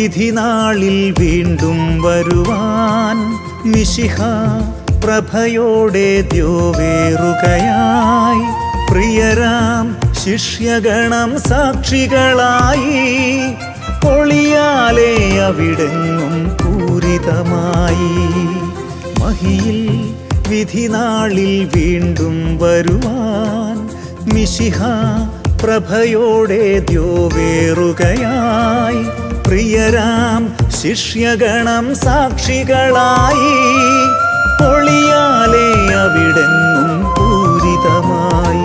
വിധിനാളിൽ വീണ്ടും വരുവാൻ മിശിഹ പ്രഭയോടെ ദ്യോവേറുകയായി പ്രിയരാം ശിഷ്യഗണം സാക്ഷികളായി പൊളിയാലെ അവിടെങ്ങും പൂരിതമായി മഹിയിൽ വിധിനാളിൽ വീണ്ടും വരുവാൻ മിശിഹ പ്രഭയോടെ ദ്യോവേറുകയായി പ്രിയരാം ശിഷ്യഗണം സാക്ഷികളായി പൊളിയാലെ അവിടെങ്ങും പൂരിതമായി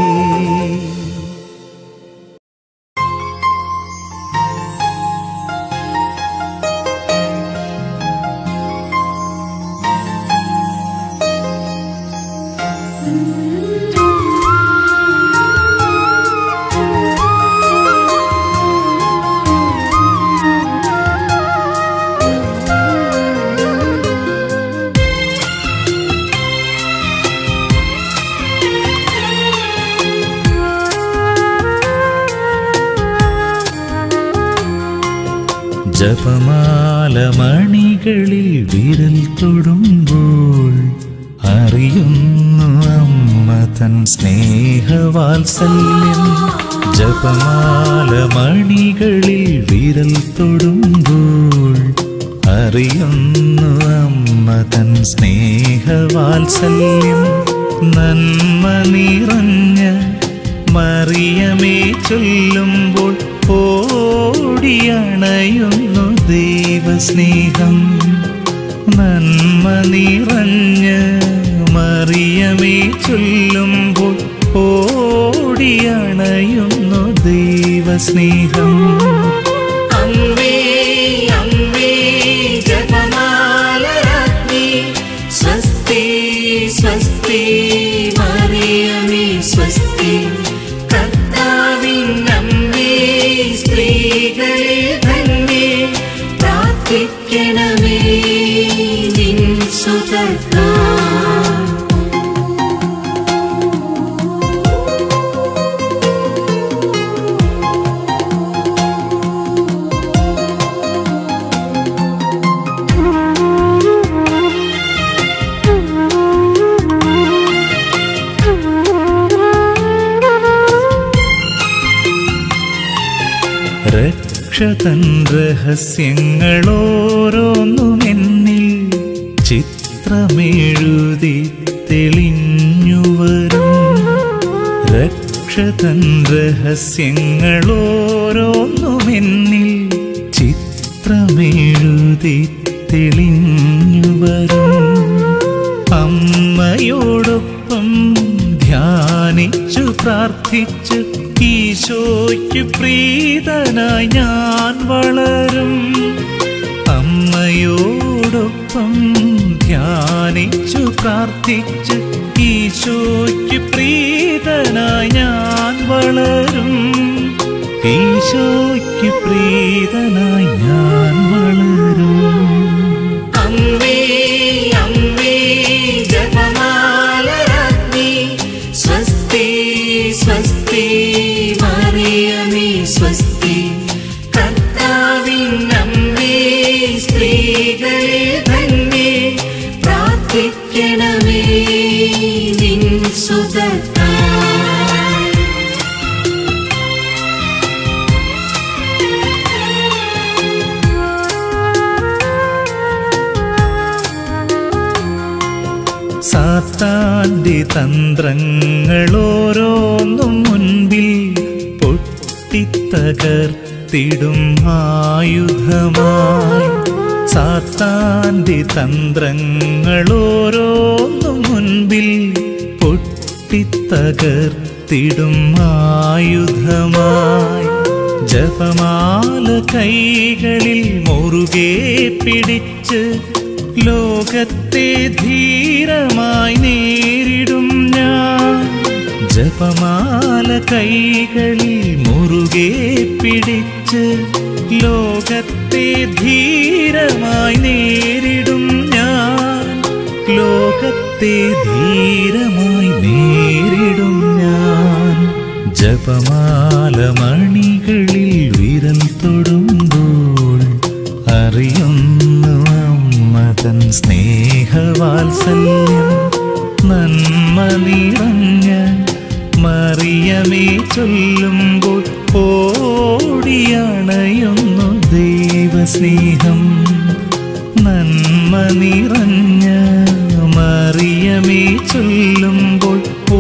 ജപമാല മണികളിൽ വിരൽ തൊടുമ്പോൾ അറിയുന്നു അമ്മ തൻ സ്നേഹവാത്സല്യം ജപമാല മണികളിൽ വിരൽ തൊടുമ്പോൾ അറിയുന്നു അമ്മ തൻ സ്നേഹവാത്സല്യം നന്മ നിറഞ്ഞ മറിയമേ ചൊല്ലുമ്പോൾ ഓടിയണയുന്നു ദൈവസ്നേഹം നന്മ നിറഞ്ഞ മറിയമേ ചൊല്ലുമ്പോൾ ഓടിയണയുന്നു ദൈവസ്നേഹം അമ്മേ അമ്മേ ജപമാലരാജ്ഞി സ്വസ്തി സ്വസ്തി മറിയമേ സ്വസ്തി കർത്താവിൻ അമ്മേ സ്ത്രീകളെ തന്നെ പ്രാർത്ഥിക്കണമേ നിൻ സുതർക്കാ രക്ഷതൻ രഹസ്യങ്ങളോരോന്നും എന്നിൽ ചിത്രമെഴുതി തെളിഞ്ഞു വരും രക്ഷതൻ രഹസ്യങ്ങളോരോന്നും എന്നിൽ ചിത്രമെഴുതി തെളിഞ്ഞു വരും അമ്മയോടൊപ്പം ധ്യാനിച്ചു പ്രാർത്ഥിച്ച് ഈശോയ്ക്ക് പ്രീതനായി ഞാൻ വളരും അമ്മയോടൊപ്പം ധ്യാനിച്ചു പ്രാർത്ഥിച്ച് ഈശോയ്ക്ക് പ്രീതനായി ഞാൻ വളരും ഈശോയ്ക്ക് പ്രീതനായി ഞാൻ വളരും അമ്മേ അമ്മേ ജപമാലരാജ്ഞി സ്വസ്തി സ്വസ്തി മറിയമേ സ്വസ്തി കർത്താവിൻ അമ്മേ സ്ത്രീകളെ തന്നെ പ്രാർത്ഥിക്കണമേ നിൻ സുതർക്കാ സാത്താന്റെ തന്ത്രങ്ങളോരോന്നും മുൻപിൽ പൊട്ടിത്തകർത്തിടും ആയുധമായി സാത്താന്റെ തന്ത്രങ്ങളോരോന്നും മുൻപിൽ പൊട്ടിത്തകർത്തിടും ആയുധമായി ജപമാല കൈകളിൽ മുറുകെ പിടിച്ച് ലോകത്തെ ധീരമായി നേരിടും ഞാൻ ജപമാല കൈകളിൽ മുറുകെ പിടിച്ച് ലോകത്തെ ധീരമായി നേരിടും ഞാൻ ലോകത്തെ ധീരമായി നേരിടും ഞാൻ ജപമാല മണികളിൽ വിരൽ തൊടുമ്പോൾ തൻ സ്നേഹവാത്സല്യം നന്മ നിറഞ്ഞ മറിയമേ ചൊല്ലുമ്പോൾ ഓടിയണയുന്നു ദൈവസ്നേഹം നന്മ നിറഞ്ഞ മറിയമേ ചൊല്ലുമ്പോൾ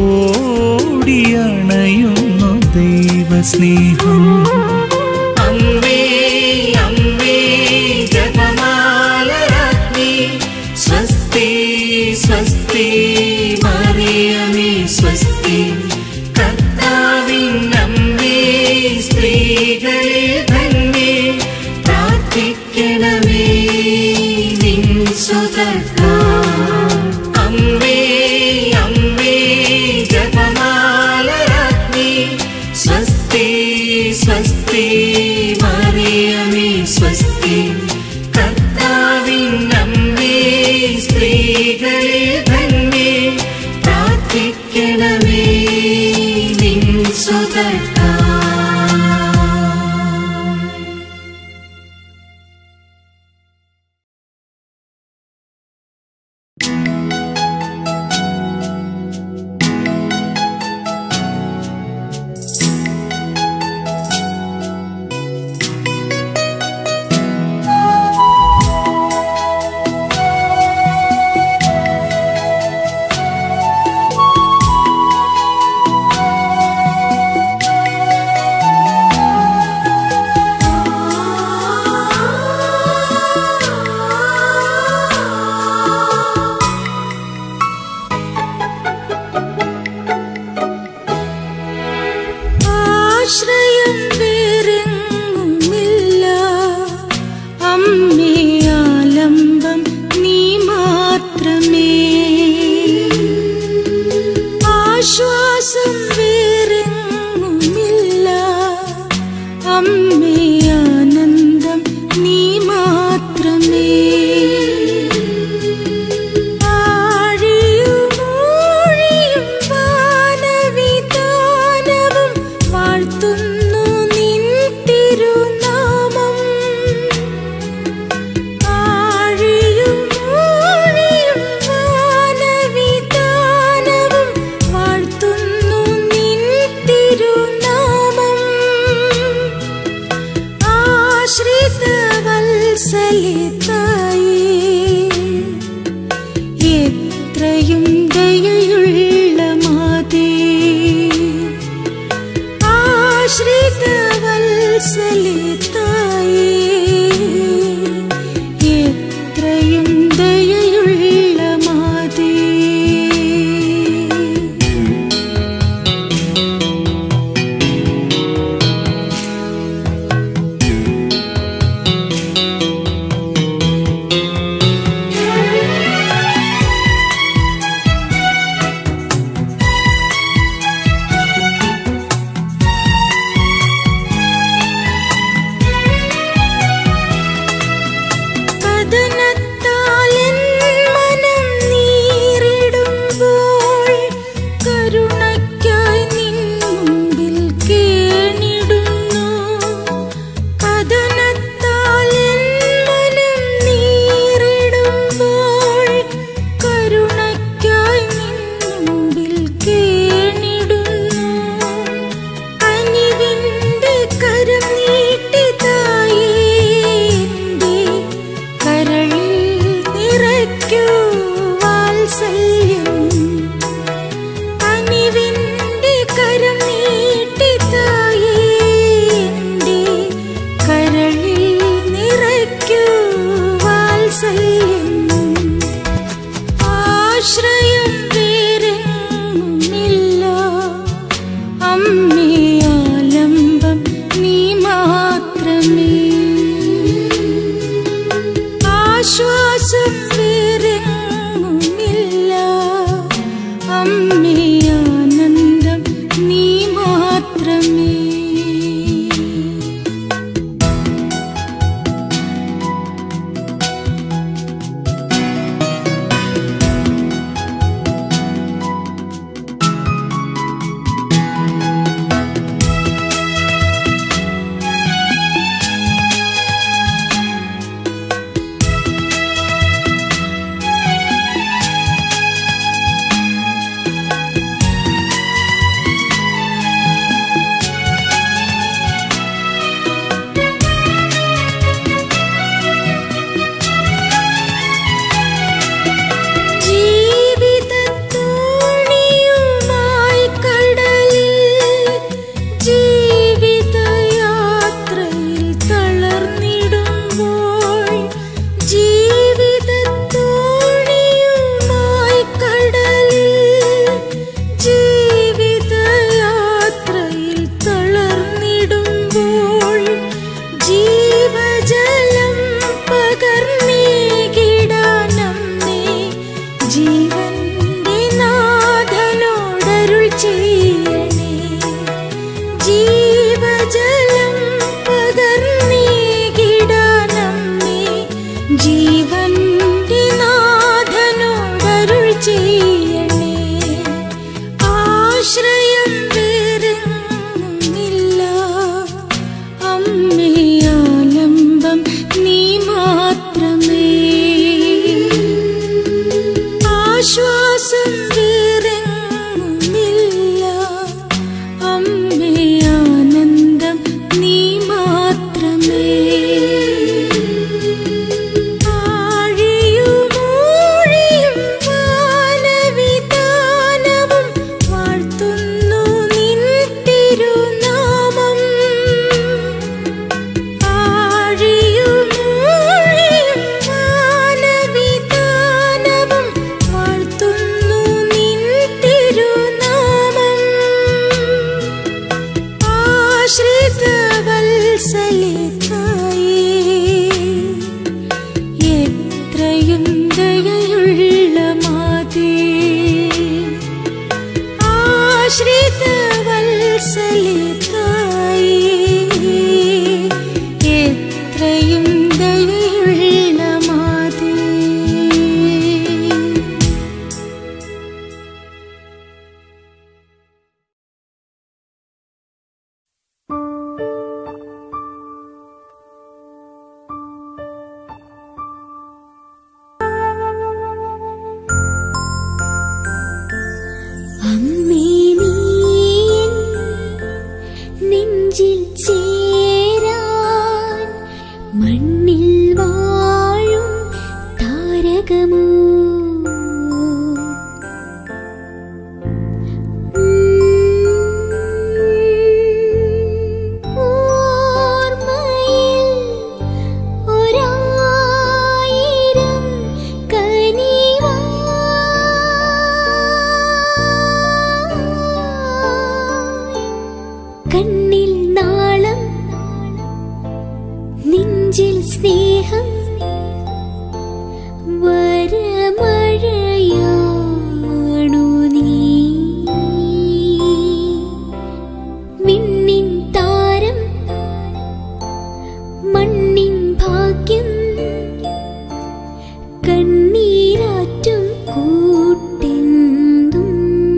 ഓടിയണയുന്നു ദൈവസ്നേഹം അമ്മേ അമ്മേ ജപമാലരാജ്ഞി സ്വസ്തി സ്വസ്തി മറിയമേ സ്വസ്തി കർത്താവിൻ അമ്മേ സ്ത്രീകളിൽ തന്നെ പ്രാർത്ഥിക്കണമേ നിൻ സുതർക്കാർ അമ്മേ അമ്മേ ജപമാലരാജ്ഞി സ്വസ്തി സ്വസ്തി മറിയമേ സ്വസ്തി കർത്താവിൻ അമ്മേ സ്ത്രീകളിൽ തന്നെ പ്രാർത്ഥിക്കണമേ നിൻ സുതർക്കാർ ആശ്രയം വേറെങ്ങുമില്ല അമ്മേ ആലംബം നീ മാത്രമേ ആശ്വാസം വേറെങ്ങുമില്ല അമ്മേ ആനന്ദം നീ മാത്രമേ ആഴിയുമൂഴിയും വാനവിധാനവും വാഴ്ത്തുന്നു നിൻ തിരുനാമം ആഴിയുമൂഴിയും വാനവിധാനവും വാഴ്ത്തുന്നു നിൻ തിരുനാമം ആശ്രിത വത്സലിതായേ എത്രയും ദയയുള്ള മാതേ ആശ്രിത വത്സലിതായേ എത്രയും ദയയുള്ള മാതേ കഥനത്താലെൻ മനം നീറിടുമ്പോൾ കരുണയ്ക്കായി നിൻ മുമ്പിൽ കേണിടുന്നു കഥനത്താലെൻ മനം നീറിടുമ്പോൾ കരുണയ്ക്കായി നിൻ മുമ്പിൽ കേണിടുന്നു കനിവിന്റെ കരം നീട്ടിതായേ എന്റെ കരളിൽ നിറയ്ക്കൂ വാത്സല്യം കനിവിന്റെ കരം നീട്ടിതായേ എന്റെ കരളിൽ നിറയ്ക്കൂ വാത്സല്യം ആശ്രയം വേറെങ്ങുമില്ല അമ്മേ ആലംബം നീ മാത്രമേ ആശ്വാസം വേറെങ്ങുമില്ല ദയയുള്ള മാതേ ആശ്രിത വത്സലിതായി എത്രയും ദയയുള്ള മാതേ അമ്മേ നീ നെഞ്ചിൽ ചേരാൻ മണ്ണിൽ വാഴും താരകമോ ഓർമ്മയിൽ ഒരായിരം കനിവായി കണ്ണിൽ നാളം നെഞ്ചിൽ സ്നേഹം വരമഴയാണു നീ മിന്നിൻ താരം മണ്ണിൻ ഭാഗ്യം കണ്ണീരാറ്റും കൂട്ടെന്തും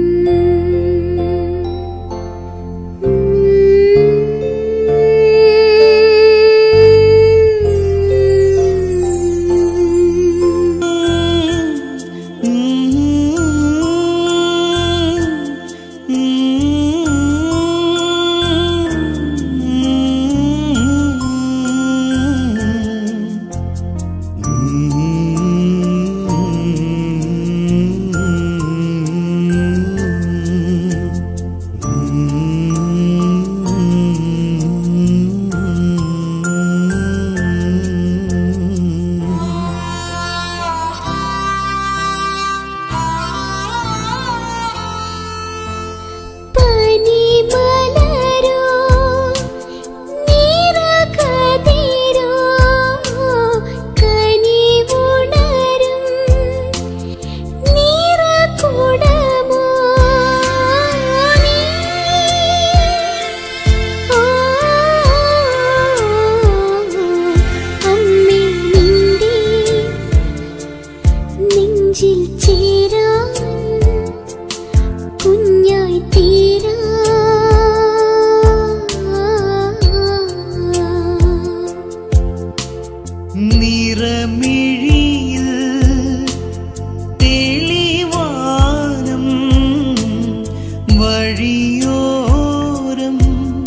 പനിമലരോ നിറകതിരോ കനിവുണരും നിറകുടമോ നീ ഓ അമ്മേ നിന്റെ നെഞ്ചിൽ ചേരാൻ കുഞ്ഞായി തീരാ നിറമിഴിയിൽ തെളിവാനം വഴിയോരം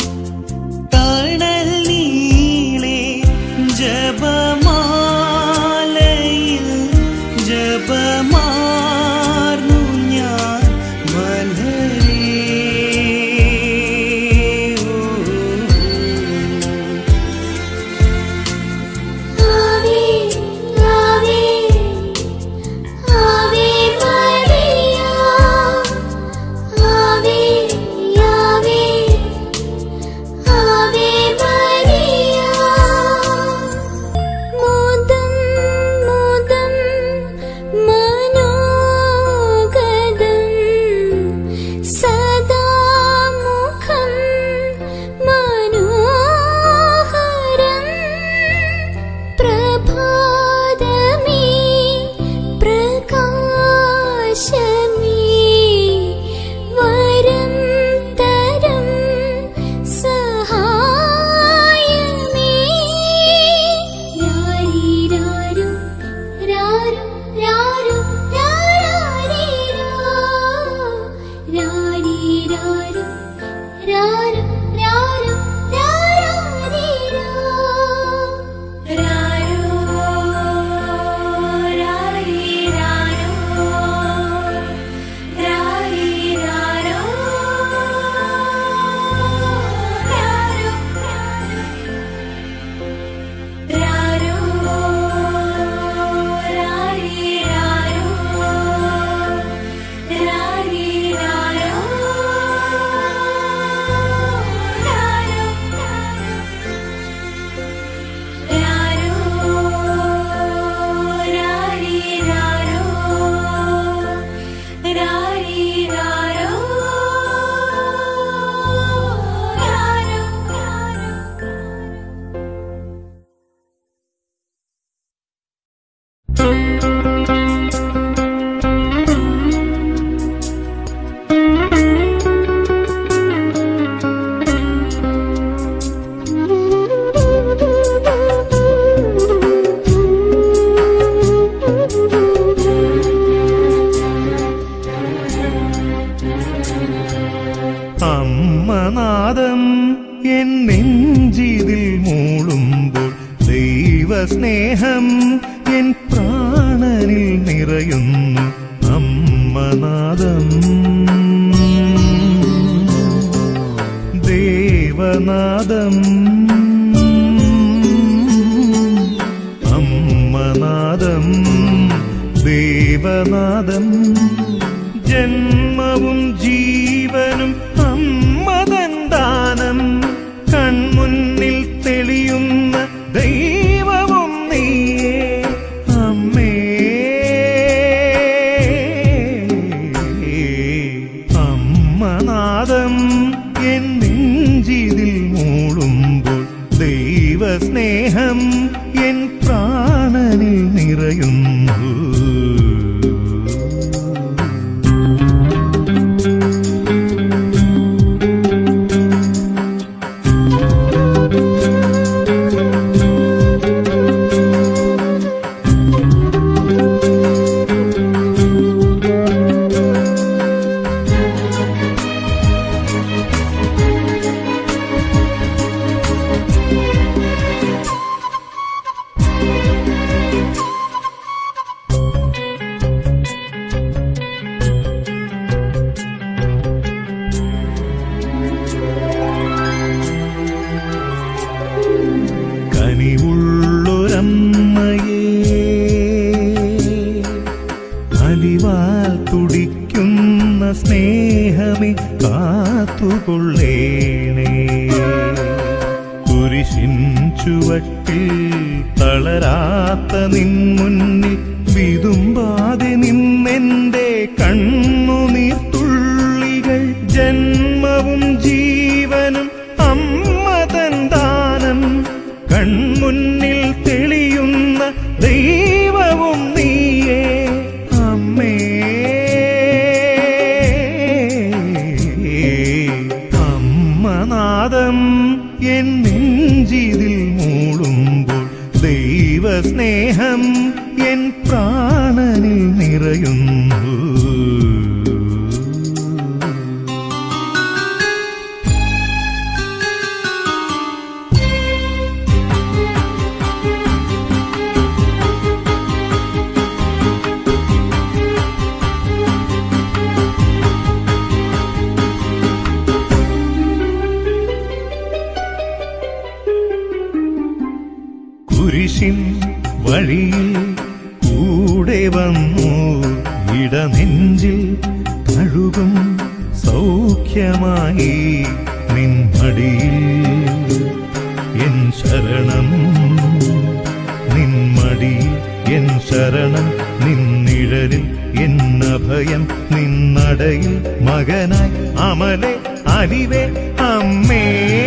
തണൽ നീളെ ജപമാലയിൽ ജപമാർന്നു ഞാൻ മലരേ ഓ. ആവേ ave ave Maria ave ave ave Maria മോദം മോദം മനോഹരം അമ്മനാദം എൻ നെഞ്ചിതിൽ മൂളുമ്പോൾ ദൈവസ്നേഹം എൻ പ്രാണനിൽ നിറയുന്നു അമ്മനാദം ദേവനാദം അമ്മനാദം ദേവനാദം ജന്മവും ജീവനും അമ്മതൻ ദാനം കൺമുന്നിൽ തെളിയുന്ന ദൈവവും നീയേ അമ്മേ അമ്മനാദം എൻ നെഞ്ചിതിൽ മൂളുമ്പോൾ ദൈവസ്നേഹം എൻ പ്രാണനിൽ നിറയുന്നു കനിവുള്ളൊരമ്മയെ അലിവാൽ തുടിക്കുന്ന സ്നേഹമേ കാത്തുകൊള്ളേണേ കുരിശിൻ ചുവട്ടിൽ തളരാത്ത നിൻ മുന്നിൽ വിതുമ്പാതെ നിന്നെന്റെ കണ്ണുനീർത്തുള്ളികൾ ജന്മവും ജീവനും അമ്മ തൻ ദാനം കൺമുന്നിൽ തെളിയുന്ന ദൈവവും നീയേ അമ്മേ അമ്മനാദം എൻ നെഞ്ചിതിൽ മൂളുമ്പോൾ ദൈവസ്നേഹം എൻ പ്രാണനിൽ നിറയുന്നു കുരിശിൻ വഴിയിൽ കൂടെ വന്നു ഇടനെഞ്ചിൽ തഴുകും സൗഖ്യമായി നിൻമടിയിൽ എൻ ശരണം നിൻമടിയിൽ എൻ ശരണം നിന്നിഴലിൽ എൻ അഭയം നിന്നടയിൽ മകനായി അമലെ അലിവേ അമ്മേ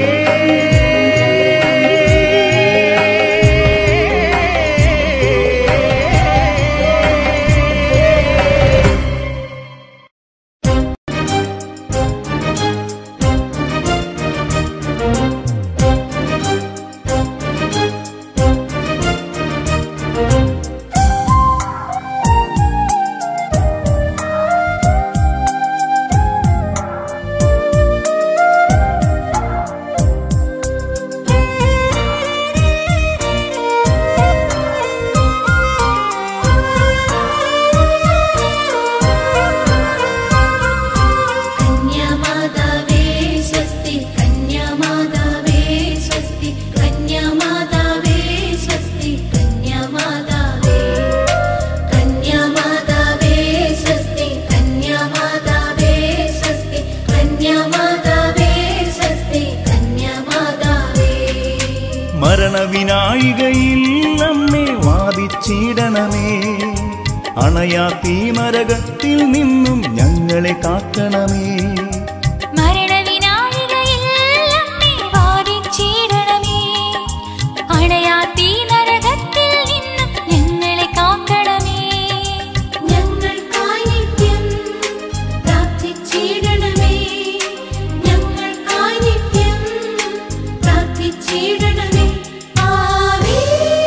കന്യാമാതാവേ സ്വസ്തി കന്യാമാതാവേ സ്വസ്തി കന്യാമാതാവേ സ്വസ്തി കന്യാമാതാവേ കന്യാമാതാവേ സ്വസ്തി കന്യാമാതാവേ സ്വസ്തി കന്യാമാതാവേ സ്വസ്തി കന്യാമാതാവേ മരണവിനായികയിൽ നമ്മെ വാദിച്ചിടണമേ അണയാത്തീ നരകത്തിൽ നിന്നും ഞങ്ങളെ കാക്കണമേ മരണവിനായികയിൽ നമ്മെ വാദിച്ചിടണമേ. അണയാത്തീ നരകത്തിൽ നിന്നും ഞങ്ങളെ കാക്കണമേ ഞങ്ങൾക്കായി നിത്യം പ്രാർത്ഥിച്ചിടണമേ ഞങ്ങൾക്കായി നിത്യം പ്രാർത്ഥിച്ചിടണമേ ആവേ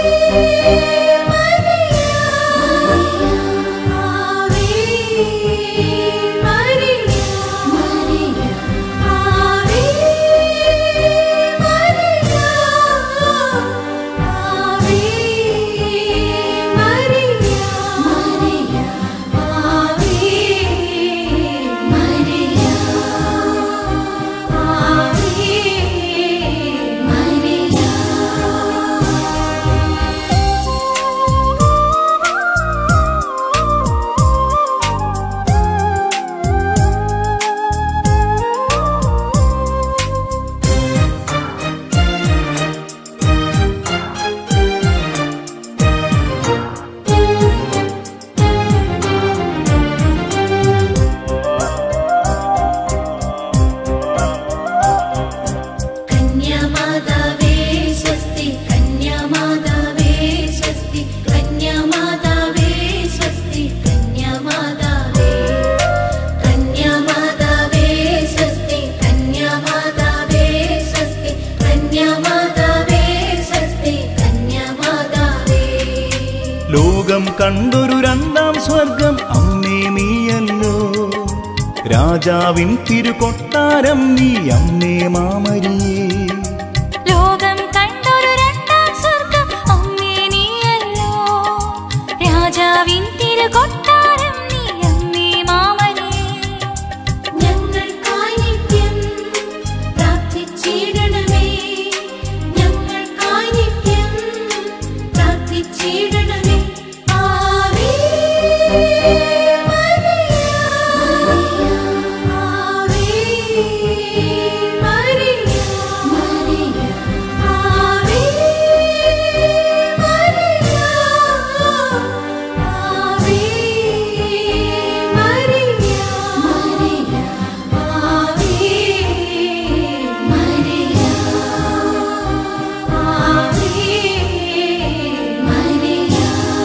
മരിയ ആവേ മരിയ ലോകം കണ്ടൊരു രണ്ടാം സ്വർഗം അമ്മേ നീയല്ലോ രാജാവിൻ തിരുകൊട്ടാരം നീ അമ്മേ മാമരിയേ ലോകം കണ്ടൊരു രണ്ടാം സ്വർഗം അമ്മേ നീയല്ലോ രാജാവിൻ തിരുകൊട്ടാരം നീ അമ്മേ മാമനേ ഞങ്ങൾക്കായി നിത്യം പ്രാർത്ഥിച്ചിടണമേ ഞങ്ങൾക്കായി നിത്യം പ്രാർത്ഥിച്ചിടണമേ ave Maria ave Maria ave Maria ave Maria ave Maria ave Maria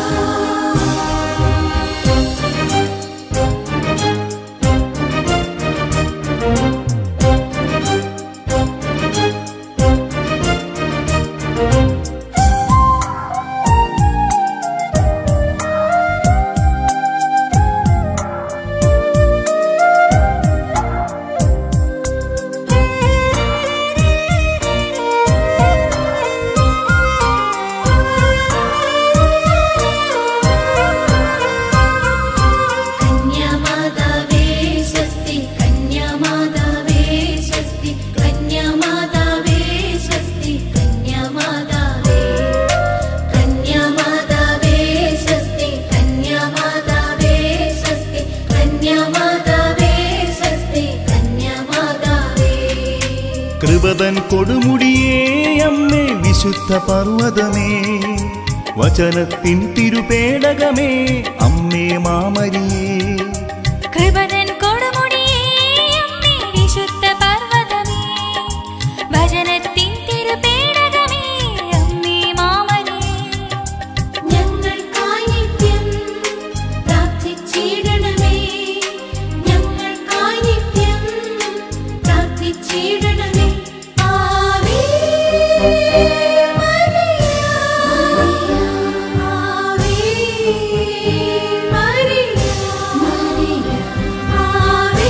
കന്യാമാതാവേ സ്വസ്തി കന്യാമാതാവേ സ്വസ്തി കന്യാമാതാവേ സ്വസ്തി കന്യാമാതാവേ കന്യാമാതാവേ സ്വസ്തി കന്യാമാതാവേ സ്വസ്തി കന്യാമാതാവേ സ്വസ്തി കന്യാമാതാവേ കൃപതൻ കൊടുമുടിയേ അമ്മേ വിശുദ്ധ പർവ്വതമേ വചനത്തിൻ തിരുപേടകമേ അമ്മേ മാമരിയേ കൃപതൻ കൊടുമുടിയേ അമ്മേ വിശുദ്ധ പർവ്വതമേ ഭജനത്തിൻ തിരുപേടകമേ അമ്മേ മാമനേ ഞങ്ങൾക്കായി നിത്യം പ്രാർത്ഥിച്ചിടണമേ ഞങ്ങൾക്കായി നിത്യം പ്രാർത്ഥിച്ചിടണമേ ave Maria ave Maria ave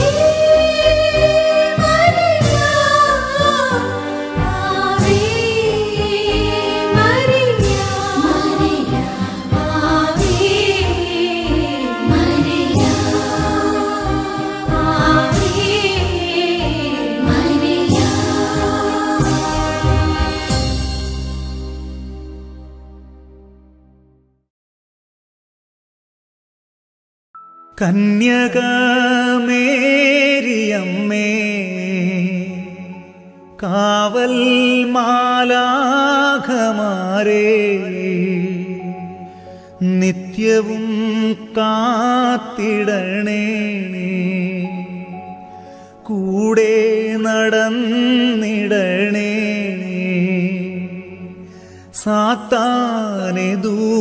Maria ave Maria ave Maria ave Maria കന്യകമേരിയമ്മേ കാവൽ മാലാഖമാരേ നിത്യവും കാത്തിടണേ കൂടെ നടന്നിടണേ സാത്താനെ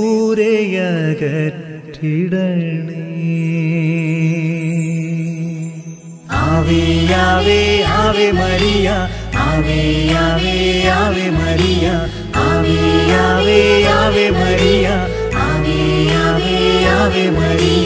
ദൂരെയകറ്റിടണേ ave ave ave Maria ave ave ave Maria ave ave ave Maria ave ave ave Maria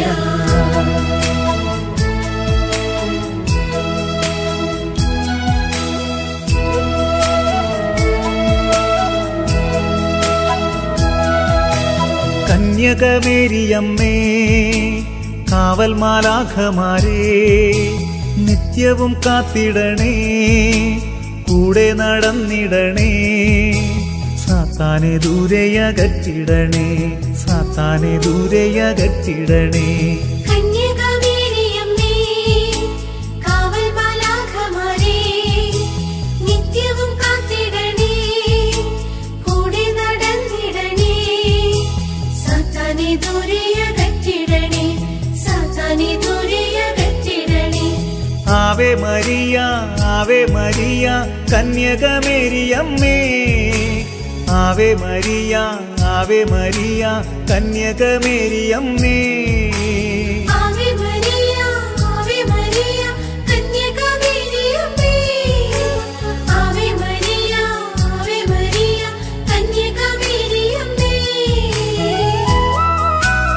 കന്യകമേരിയമ്മേ കാവൽ മാലാഖമാരേ നിത്യവും കാത്തിടണേ കൂടെ നടന്നിടണേ സാത്താനെ ദൂരെയകറ്റിടണേ സാത്താനെ ദൂരെയകറ്റിടണേ കന്യകമേരിയമ്മേ കാവൽ മാലാഖമാരേ നിത്യവും കാത്തിടണേ കൂടെ നടന്നിടണേ സാത്താനെ ദൂരെയകറ്റിടണേ സാത്താനെ ദൂരെയകറ്റിടണേ ആവേ മരിയ ആവേ മരിയ കന്യകമേരിയമ്മേ ആവേ മരിയ ആവേ മരിയ കന്യകമേരിയമ്മേ ആവേ മരിയ ആവേ മരിയ കന്യകമേരിയമ്മേ ആവേ മരിയ ആവേ മരിയ കന്യകമേരിയമ്മേ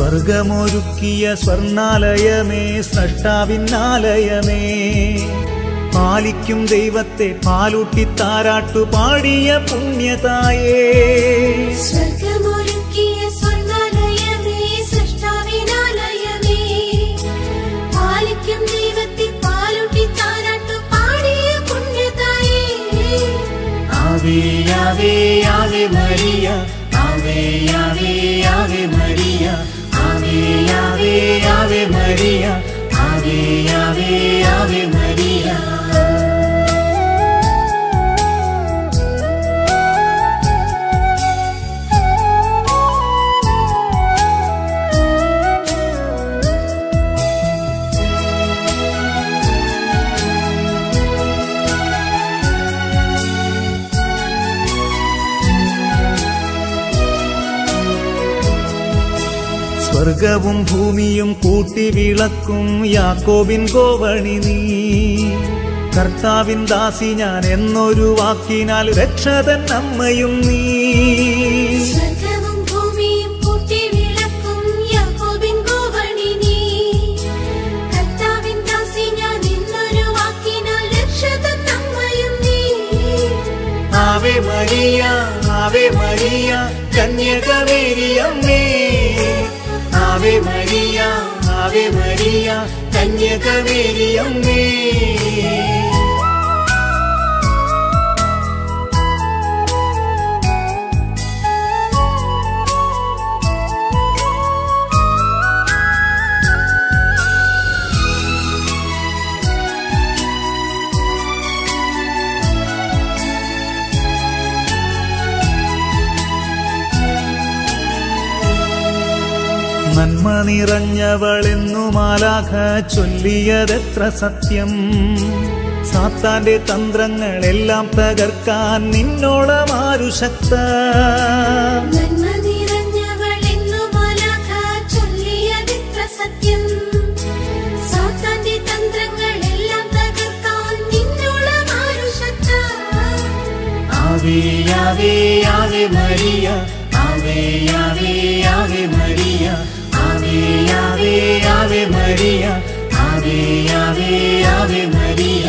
സ്വർഗമൊരുക്കിയ സ്വർണാലയമേ സ്രഷ്ടാവിന്നാലയമേ പാലിക്കും ദൈവത്തെ പാലൂട്ടി താരാട്ടു പാടിയ പുണ്യതായേ സ്വർഗമൊരുക്കിയ സ്വർണ്ണാലയമേ സൃഷ്ടാവിനാലയമേ പാലിക്കും ദൈവത്തെ പാലൂട്ടി താരാട്ടു പാടിയ പുണ്യതായേ ave ave ave Maria ave ave ave Maria ave ave ave Maria ave ave ave Maria സ്വർഗവും ഭൂമിയും കൂട്ടി വിളക്കും യാക്കോബിൻ ഗോവണി നീ കർത്താവിൻ ദാസി ഞാൻ എന്നൊരു വാക്കിനാൽ രക്ഷതൻ അമ്മയും നീ സ്വർഗവും ഭൂമിയും കൂട്ടി വിളക്കും യാക്കോബിൻ ഗോവണി നീ കർത്താവിൻ ദാസി ഞാൻ ഇന്നൊരു വാക്കിനാൽ രക്ഷതൻ അമ്മയും നീ ആവേ മരിയ ആവേ മരിയ കന്യകമേരിയമ്മേ ആവേ മരിയ ആവേ മരിയ കന്യകമേരിയമ്മേ നന്മ നിറഞ്ഞവളെന്നു മാലാഖ ചൊല്ലിയതെത്ര സത്യം സാത്താന്റെ തന്ത്രങ്ങളെല്ലാം തകർക്കാൻ നിന്നോളമാരു ശക്ത നന്മ നിറഞ്ഞവളെന്നു മാലാഖ ചൊല്ലിയതെത്ര സത്യം സാത്താന്റെ തന്ത്രങ്ങളെല്ലാം തകർക്കാൻ നിന്നോളം ആരു ശക്ത ave ave ave Maria ave ave ave Maria ave ave ave Maria ave ave ave Maria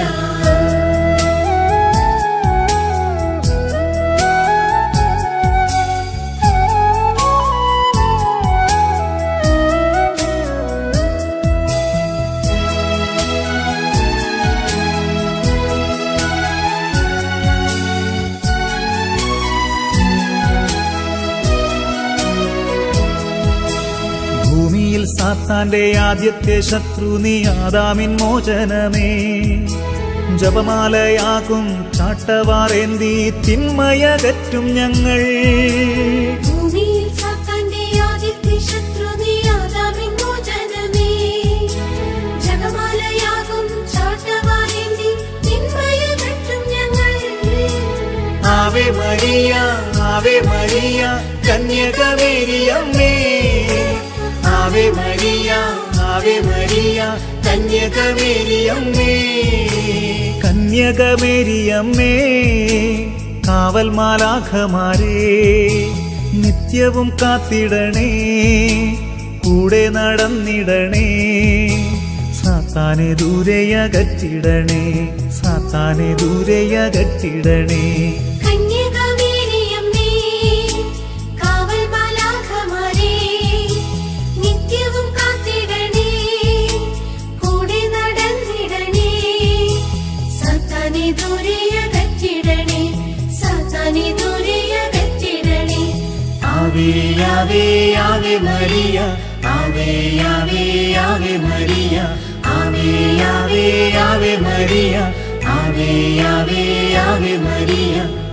ഭൂമിയിൽ സാത്താന്റെ ആദ്യത്തെ ശത്രു നീ ആദാമിൻ മോചനമേ ജപമാലയാകും ചാട്ടവാറേന്തി തിന്മയകറ്റും ഞങ്ങൾ ഭൂമിയിൽ സാത്താന്റെ ആദ്യത്തെ ശത്രു നീ ആദാമിൻ മോചനമേ ജപമാലയാകും ചാട്ടവാറേന്തി തിന്മയകറ്റും ഞങ്ങൾ ആവേ മരിയ ആവേ മരിയ കന്യകമേരിയമ്മേ ആവേ മരിയ ആവേ മരിയ കന്യകമേരിയമ്മേ കന്യകമേരിയമ്മേ കാവൽ മാലാഖമാരേ നിത്യവും കാത്തിടണേ കൂടെ നടന്നിടണേ സാത്താനെ ദൂരെയകറ്റിടണേ സാത്താനെ ദൂരെയകറ്റിടണേ കന്യകമേരിയമ്മേ കാവൽ മാലാഖമാരേ നിത്യവും കാത്തിടണേ കൂടെ നടന്നിടണേ സാത്താനെ ദൂരെയകറ്റിടണേ സാത്താനെ ദൂരെയകറ്റിടണേ ave ave ave Maria ave ave ave Maria ave ave ave Maria ave ave ave Maria